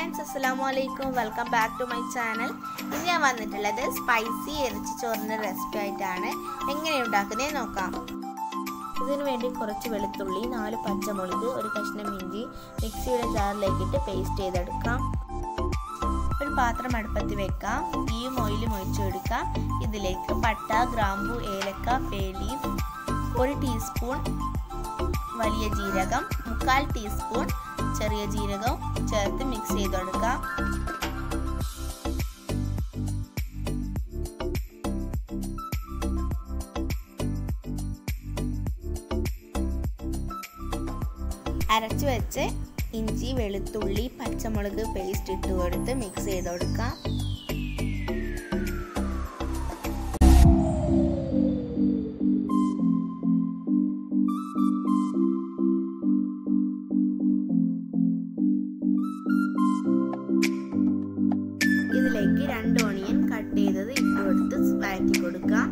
friends അസ്സലാമു അലൈക്കും welcome back to my channel ഇന്ന് ഞാൻ വന്നിട്ടുള്ളത് സ്പൈസി ഇറച്ചി ചോറിൻ്റെ റെസിപ്പി ആയിട്ടാണ് എങ്ങനെ ഉണ്ടാക്കുന്നത് നോക്കാം ഇതിനു വേണ്ടി കുറച്ച് വെളുത്തുള്ളി നാല് പച്ചമുളക് ഒരു കഷ്ണം ഇഞ്ചി മിക്സിയുടെ ജാറിലേക്കിട്ട് പേസ്റ്റ് ചെയ്തെടുക്കാം ഒരു പാത്രം അടുപ്പത്ത് വെക്കാം ഗീയും ഓയിലും ഒഴിച്ചു കൊടുക്കാം ഇതിലേക്ക് പട്ട ഗ്രാമ്പു ഏലക്ക പേലീഫ് ഒരു ടീസ്പൂൺ വലിയ ജീരകം മുക്കാൽ ടീസ്പൂൺ ചെറിയ ജീരകവും ചേർത്ത് മിക്സ് ചെയ്ത് കൊടുക്കാം അരച്ചു വെച്ച് ഇഞ്ചി വെളുത്തുള്ളി പച്ചമുളക് പേസ്റ്റ് ഇട്ട് കൊടുത്ത് മിക്സ് ചെയ്ത് കൊടുക്കാം ഇതിലേക്ക് രണ്ട് ഓണിയൻ കട്ട് ചെയ്തത് ഇട്ട് കൊടുത്ത് വഴറ്റി കൊടുക്കാം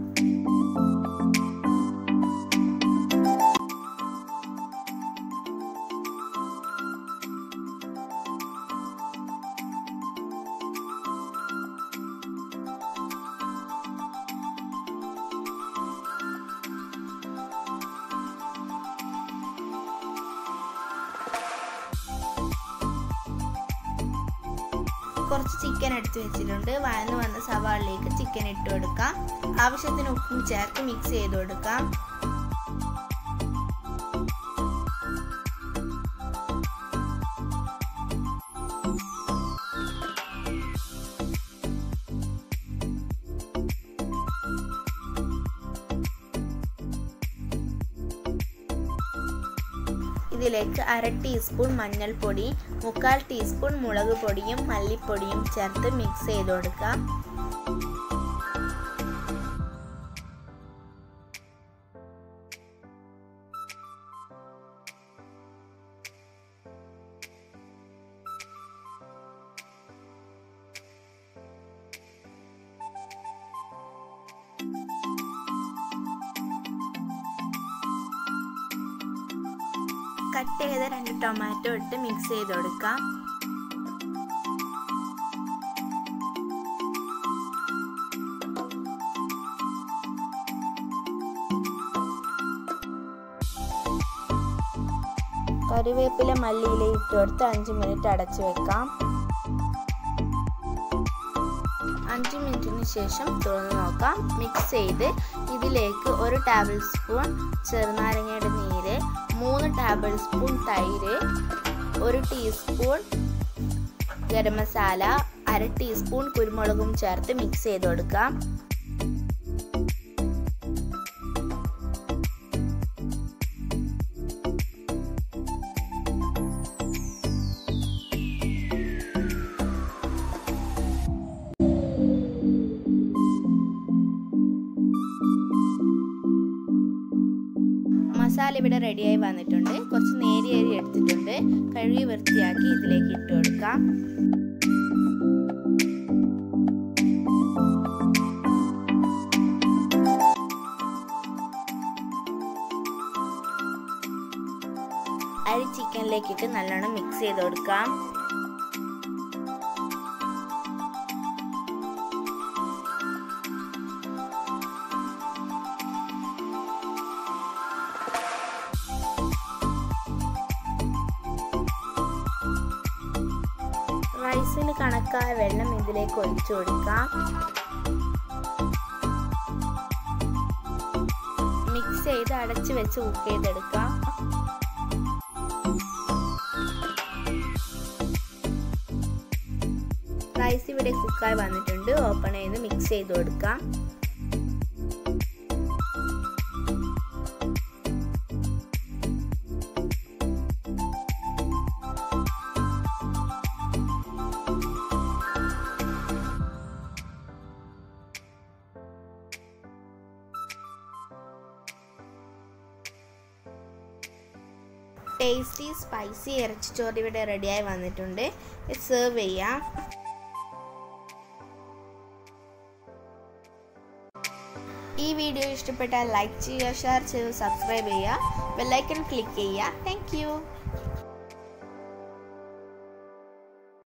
കുറച്ച് ചിക്കൻ എടുത്ത് വെച്ചിട്ടുണ്ട് വഴന്ന് വന്ന സവാളിലേക്ക് ചിക്കൻ ഇട്ട് കൊടുക്കാം ആവശ്യത്തിന് ഉപ്പും ചേർത്ത് മിക്സ് ചെയ്ത് കൊടുക്കാം ഇതിലേക്ക് അര ടീസ്പൂൺ മഞ്ഞൾപ്പൊടി മുക്കാൽ ടീസ്പൂൺ മുളക് പൊടിയും മല്ലിപ്പൊടിയും ചേർത്ത് മിക്സ് ചെയ്ത് കൊടുക്കാം കട്ട് ചെയ്ത രണ്ട് ടൊമാറ്റോ ഇട്ട് മിക്സ് ചെയ്ത് കൊടുക്കാം കറിവേപ്പില മല്ലിയില ഇട്ട് കൊടുത്ത് അഞ്ച് മിനിറ്റ് അടച്ചു വെക്കാം അഞ്ച് മിനിറ്റിന് ശേഷം തുറന്ന് നോക്കാം മിക്സ് ചെയ്ത് ഇതിലേക്ക് ഒരു ടേബിൾ സ്പൂൺ ചെറുനാരങ്ങയുടെ നീര് മൂന്ന് ടേബിൾ സ്പൂൺ തൈര് ഒരു ടീസ്പൂൺ ഗരം മസാല അര ടീസ്പൂൺ കുരുമുളകും ചേർത്ത് മിക്സ് ചെയ്ത് കൊടുക്കാം മസാല ഇവിടെ റെഡിയായി വന്നിട്ടുണ്ട് കുറച്ച് നേരിയ അരി എടുത്തിട്ടുണ്ട് കഴുകി വൃത്തിയാക്കി ഇതിലേക്ക് ഇട്ട് കൊടുക്കാം അരി ചിക്കനിലേക്ക് ഇട്ട് നല്ലോണം മിക്സ് ചെയ്ത് കൊടുക്കാം റൈസിന് കണക്കായ വെള്ളം ഇതിലേക്ക് ഒഴിച്ചു കൊടുക്കാം മിക്സ് ചെയ്ത് അടച്ചു വെച്ച് കുക്ക് ചെയ്തെടുക്കാം റൈസ് ഇവിടെ കുക്കായി വന്നിട്ടുണ്ട് ഓപ്പൺ ചെയ്ത് മിക്സ് ചെയ്ത് കൊടുക്കാം ടേസ്റ്റി സ്പൈസി ഇറച്ചിച്ചോറ് ഇവിടെ റെഡിയായി വന്നിട്ടുണ്ട് സെർവ് ചെയ്യാം ഈ വീഡിയോ ഇഷ്ടപ്പെട്ടാൽ ലൈക്ക് ചെയ്യുക ഷെയർ ചെയ്യുക സബ്സ്ക്രൈബ് ചെയ്യുക ബെല്ലൈക്കൺ ക്ലിക്ക് ചെയ്യുക താങ്ക്